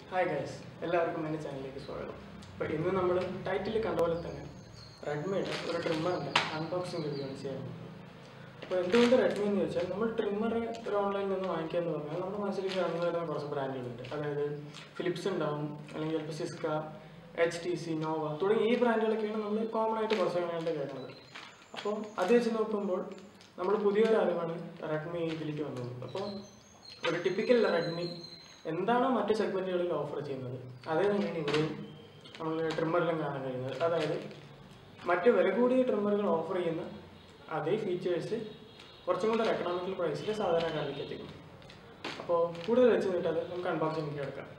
Hi guys എല്ലാവർക്കും എൻ്റെ ചാനലിലേക്ക് സ്വാഗതം അപ്പോൾ ഇന്ന് നമ്മൾ ടൈറ്റിൽ കണ്ട പോലെ തന്നെ റെഡ്മിയുടെ ഒരു ട്രിമ്മറിൻ്റെ അൺബോക്സിംഗ് റിവ്യൂ ആണ് ചെയ്യുന്നത് അപ്പോൾ എന്തുകൊണ്ട് റെഡ്മി എന്ന് ചോദിച്ചാൽ നമ്മൾ ട്രിമ്മർ ഒരു ഓൺലൈനിൽ നിന്ന് വാങ്ങിക്കുക എന്ന് പറഞ്ഞാൽ നമ്മുടെ മനസ്സിലേക്ക് കടന്നു വരുന്ന കുറച്ച് ബ്രാൻഡുകളുണ്ട് അതായത് ഫിലിപ്സ് ഉണ്ടാവും അല്ലെങ്കിൽ ചിലപ്പോൾ Syska H T C Nova തുടങ്ങി ഈ ബ്രാൻഡുകളൊക്കെയാണ് നമ്മൾ കോമൺ ആയിട്ട് കുറച്ച് കഴിഞ്ഞായിട്ട് കേൾക്കുന്നത് അപ്പോൾ അത് വെച്ച് നോക്കുമ്പോൾ നമ്മൾ പുതിയൊരു അറിവാണ് റെഡ്മി ഇതിലേക്ക് വന്നത് അപ്പോൾ ഒരു ടിപ്പിക്കൽ റെഡ്മി എന്താണോ മറ്റ് സെഗ്മെൻറ്റുകളിൽ ഓഫർ ചെയ്യുന്നത് അതേ തന്നെയാണ് ഇവിടെയും നമ്മൾ ട്രിമ്മറിലും കാണാൻ കഴിയുന്നത് അതായത് മറ്റ് വില കൂടിയ ട്രിമ്മറുകൾ ഓഫർ ചെയ്യുന്ന അതേ ഫീച്ചേഴ്സ് കുറച്ചും കൂടെ എക്കണോമിക്കൽ പ്രൈസിൽ സാധാരണക്കാരിലേക്ക് എത്തിക്കും അപ്പോൾ കൂടുതൽ വെച്ച് നീട്ടാതെ നമുക്ക് അൺബോക്സിംഗ് എടുക്കാം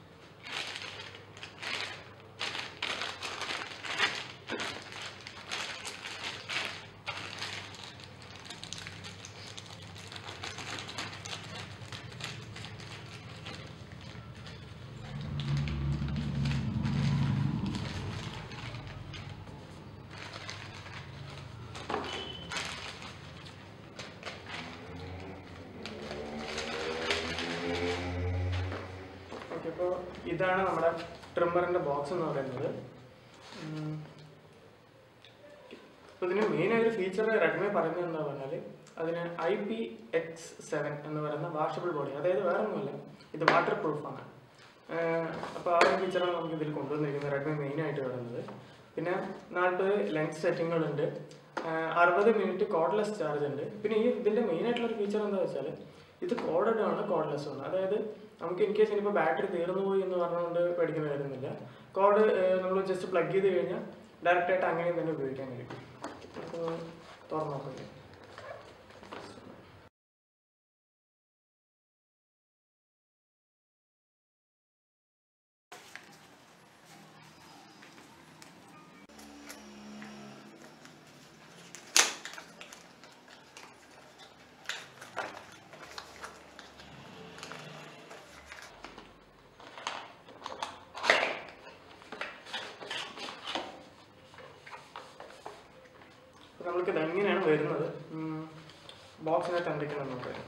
ഓക്കെ അപ്പോൾ ഇതാണ് നമ്മുടെ ട്രിമ്മറിൻ്റെ ബോക്സ് എന്ന് പറയുന്നത് അപ്പോൾ ഇതിന് മെയിൻ ഒരു ഫീച്ചർ റെഡ്മി പറയുന്നത് എന്താ പറഞ്ഞാൽ അതിന് ഐ പി എക്സ് സെവൻ എന്ന് പറയുന്ന വാഷബിൾ ബോഡി അതായത് വേറെ ഒന്നുമല്ല ഇത് വാട്ടർ പ്രൂഫാണ് അപ്പോൾ ആ ഒരു ഫീച്ചറാണ് നമുക്ക് ഇതിൽ കൊണ്ടുവന്നിരിക്കുന്നത് റെഡ്മി മെയിൻ ആയിട്ട് വരുന്നത് പിന്നെ നാൽപ്പത് ലെങ്ത് സെറ്റിങ്ങുകളുണ്ട് അറുപത് മിനിറ്റ് കോഡ്ലെസ് ചാർജ് ഉണ്ട് പിന്നെ ഈ ഇതിൻ്റെ മെയിൻ ആയിട്ടുള്ള ഒരു ഫീച്ചർ എന്താ വെച്ചാൽ ഇത് കോഡഡ് ആണ് കോഡ്ലെസ് ആണ് അതായത് നമുക്ക് ഇൻ കേസ് ഇനിയിപ്പോൾ ബാറ്ററി തീർന്നു പോയി എന്ന് പറഞ്ഞുകൊണ്ട് പേടിക്കുന്ന കാര്യമൊന്നുമില്ല കോഡ് നമ്മൾ ജസ്റ്റ് പ്ലഗ് ചെയ്ത് കഴിഞ്ഞാൽ ഡയറക്റ്റ് ആയിട്ട് അങ്ങനെയും തന്നെ ഉപയോഗിക്കാൻ കഴിയും അപ്പോൾ തുറന്നു നോക്കില്ല അപ്പോൾ നമ്മൾക്ക് ഇത് എങ്ങനെയാണ് വരുന്നത് ബോക്സിനകത്ത് എന്തൊക്കെയാണ് നോക്കാം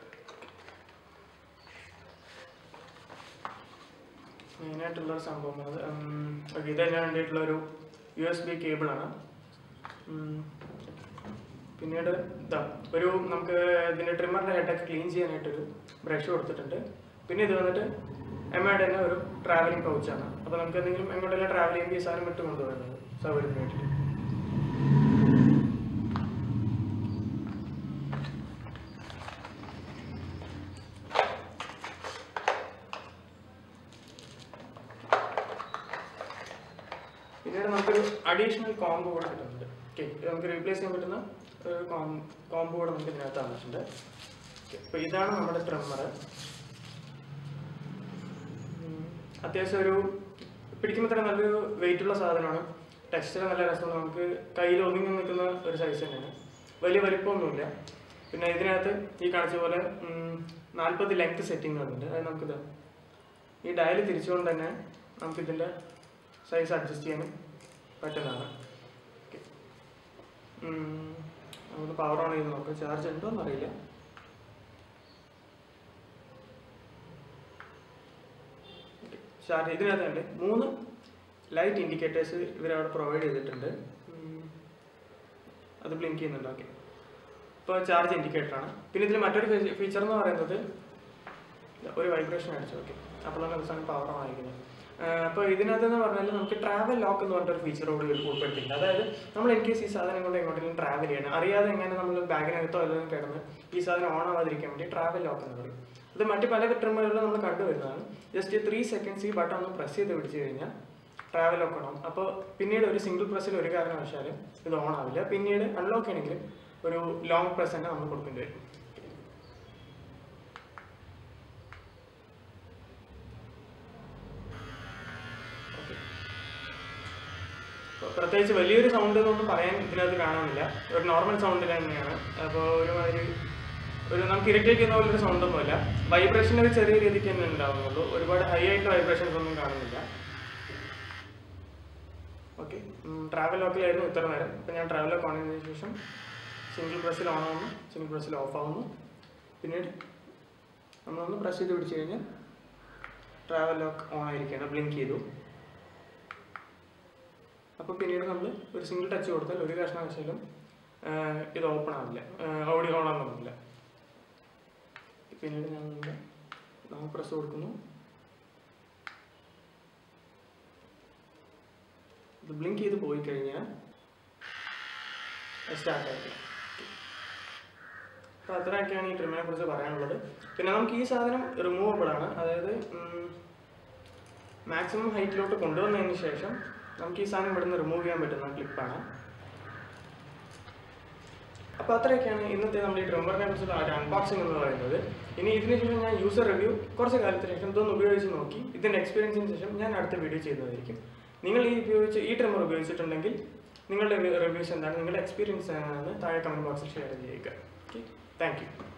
മെയിനായിട്ടുള്ളൊരു സംഭവം അത് ഓക്കെ ഇത് അതിന് വേണ്ടിയിട്ടുള്ള ഒരു യു എസ് ബി കേബിളാണ് പിന്നീട് ഇതാ ഒരു നമുക്ക് ഇതിൻ്റെ ട്രിമ്മറിൻ്റെ ഹെഡൊക്കെ ക്ലീൻ ചെയ്യാനായിട്ടൊരു ബ്രഷ് കൊടുത്തിട്ടുണ്ട് പിന്നെ ഇത് വന്നിട്ട് എമ്മയുടെ തന്നെ ഒരു ട്രാവലിംഗ് പൗച്ചാണ് അപ്പോൾ നമുക്ക് എന്തെങ്കിലും എങ്ങോട്ടെല്ലാം ട്രാവൽ ചെയ്യുമ്പോൾ ഈ സാധനം ഇട്ട് കൊണ്ടുപോകുന്നത് സൗകര്യത്തിന് വേണ്ടിയിട്ട് പിന്നീട് നമുക്കൊരു അഡീഷണൽ കോംബോ കൂടെ കിട്ടുന്നുണ്ട് ഓക്കെ നമുക്ക് റീപ്ലേസ് ചെയ്യാൻ പറ്റുന്ന ഒരു കോംബോ കൂടെ നമുക്ക് ഇതിനകത്ത് തന്നിട്ടുണ്ട് അപ്പോൾ ഇതാണ് നമ്മുടെ ട്രിമ്മർ അത്യാവശ്യം ഒരു പിടിക്കുമ്പോൾ തന്നെ നല്ലൊരു വെയിറ്റ് ഉള്ള സാധനമാണ് ടെക്സ്ചർ നല്ല രസമാണ് നമുക്ക് കയ്യിൽ ഒതുങ്ങി നിൽക്കുന്ന ഒരു സൈസ് തന്നെയാണ് വലിയ വലിപ്പമൊന്നുമില്ല പിന്നെ ഇതിനകത്ത് ഈ കാണിച്ച പോലെ നാൽപ്പത് ലെങ്ത് സെറ്റിങ്ങുകളുണ്ട് അത് നമുക്കിത് ഈ ഡയൽ തിരിച്ചുകൊണ്ട് തന്നെ നമുക്കിതിൻ്റെ സൈസ് അഡ്ജസ്റ്റ് ചെയ്യാനും പറ്റുന്നതാണ് നമുക്ക് പവർ ഓൺ ചെയ്ത് നോക്കാം ചാർജ് ഉണ്ടോ എന്നറിയില്ല ചാർജ് ഇതിനകത്തുണ്ട് മൂന്ന് ലൈറ്റ് ഇൻഡിക്കേറ്റേഴ്സ് ഇവരവിടെ പ്രൊവൈഡ് ചെയ്തിട്ടുണ്ട് ഉം. അത് ബ്ലിങ്ക് ചെയ്യുന്നുണ്ട് ഓക്കെ ഇപ്പോൾ ചാർജ് ഇൻഡിക്കേറ്ററാണ് പിന്നെ ഇതിൽ മറ്റൊരു ഫീച്ചർ എന്ന് പറയുന്നത് ഒരു വൈബ്രേഷൻ അടിച്ചു ഓക്കെ അപ്പോഴാണ് അവസാനം പവർ ഓൺ ആയിരിക്കുന്നത് അപ്പോൾ ഇതിനകത്ത് എന്ന് പറഞ്ഞാൽ നമുക്ക് ട്രാവൽ ലോക്ക് എന്ന് പറഞ്ഞൊരു ഫീച്ചർ കൂടി ഇതിൽ ഉൾപ്പെടുത്തിയിട്ടുണ്ട് അതായത് നമ്മൾ ഇൻ കേസ് ഈ സാധനം കൊണ്ട് എങ്ങോട്ടെങ്കിലും ട്രാവൽ ചെയ്യണം അറിയാതെ എങ്ങനെ നമ്മൾ ബാഗിനകത്തോ അല്ലെങ്കിൽ കിടന്ന് ഈ സാധനം ഓൺ ആവാതിരിക്കാൻ വേണ്ടി ട്രാവൽ ലോക്ക് എന്ന് പറയും ഇത് മറ്റ് പല ട്രിമ്മറുകളിലും നമ്മൾ കണ്ടുവരുന്നതാണ് ജസ്റ്റ് ത്രീ സെക്കൻഡ്സ് ഈ ബട്ടൺ ഒന്ന് പ്രസ് ചെയ്ത് പിടിച്ച് കഴിഞ്ഞാൽ ട്രാവൽ ലോക്ക് ഓൺ അപ്പോൾ പിന്നീട് ഒരു സിംഗിൾ പ്രസ്സിൽ ഒരു കാരണവശാലും ഇത് ഓൺ ആവില്ല പിന്നീട് അൺലോക്ക് ചെയ്യണമെങ്കിൽ ഒരു ലോങ് പ്രസ് തന്നെ നമ്മൾ കൊടുക്കേണ്ടി വരും പ്രത്യേകിച്ച് വലിയൊരു സൗണ്ട് എന്നൊന്നും പറയാൻ ഇതിനകത്ത് കാണാനില്ല ഒരു നോർമൽ സൗണ്ടിൽ തന്നെയാണ് അപ്പോൾ ഒരുമാതിരി ഒരു നമുക്ക് ഇറിറ്റേറ്റ് ചെയ്യുന്ന പോലൊരു സൗണ്ട് ഒന്നുമില്ല വൈബ്രേഷൻ ഒരു ചെറിയ രീതിക്ക് തന്നെ ഉണ്ടാവുന്നുള്ളൂ ഒരുപാട് ഹൈ ആയിട്ട് വൈബ്രേഷൻസ് ഒന്നും കാണുന്നില്ല ഓക്കെ ട്രാവൽ ലോക്കിലായിരുന്നു ഇത്ര നേരം ഇപ്പം ഞാൻ ട്രാവൽ ലോക്ക് ഓൺ ചെയ്തതിനു ശേഷം സിംഗിൾ പ്രസ്സിൽ ഓൺ ആവുന്നു സിംഗിൾ പ്രസ്സിൽ ഓഫ് ആവുന്നു പിന്നീട് നമ്മളൊന്ന് പ്രസ് ചെയ്ത് പിടിച്ച് കഴിഞ്ഞാൽ ട്രാവൽ ലോക്ക് ഓൺ ആയിരിക്കുകയാണ് ബ്ലിങ്ക് ചെയ്തു അപ്പോൾ പിന്നീട് നമ്മൾ ഒരു സിംഗിൾ ടച്ച് കൊടുത്താൽ ഒരു കാരണവശാലും ആഹ് ഇത് ഓപ്പൺ ആവില്ല ഓഡിയോ ഓൺ ആവുന്നില്ല പിന്നീട് ഞാൻ നമ്മൾ പ്രസ് കൊടുക്കുന്നു ഇത് ബ്ലിങ്ക് ചെയ്ത് പോയി കഴിഞ്ഞാൽ സ്റ്റാർട്ട് ആയിട്ടില്ല അപ്പോൾ അത്രയൊക്കെയാണ് ഈ ട്രിമ്മിനെ കുറിച്ച് പറയാനുള്ളത് പിന്നെ നമുക്ക് ഈ സാധനം റിമൂവബിൾ ആണ് അതായത് മാക്സിമം ഹൈറ്റിലോട്ട് കൊണ്ടുവന്നതിന് ശേഷം നമുക്ക് ഈ സാധനം ഇവിടുന്ന് റിമൂവ് ചെയ്യാൻ പറ്റുന്ന ക്ലിപ്പാണ് അപ്പോൾ അത്രയൊക്കെയാണ് ഇന്നത്തെ നമ്മുടെ ഈ ട്രിമ്മറിനെ കുറിച്ചുള്ള ഒരു അൺബോക്സിംഗ് എന്ന് പറയുന്നത് ഇനി ഇതിന് ശേഷം ഞാൻ യൂസർ റിവ്യൂ കുറച്ച് കാലത്തിന് ശേഷം ഇതൊന്ന് ഉപയോഗിച്ച് നോക്കി ഇതിൻ്റെ എക്സ്പീരിയൻസിന് ശേഷം ഞാൻ അടുത്ത വീഡിയോ ചെയ്യുന്നതായിരിക്കും നിങ്ങൾ ഈ ഉപയോഗിച്ച് ഈ ട്രിമ്മർ ഉപയോഗിച്ചിട്ടുണ്ടെങ്കിൽ നിങ്ങളുടെ റിവ്യൂസ് എന്താണ് നിങ്ങളുടെ എക്സ്പീരിയൻസ് എന്താണെന്ന് താഴെ കമൻറ്റ് ബോക്സിൽ ഷെയർ ചെയ്യുക ഓക്കെ താങ്ക് യു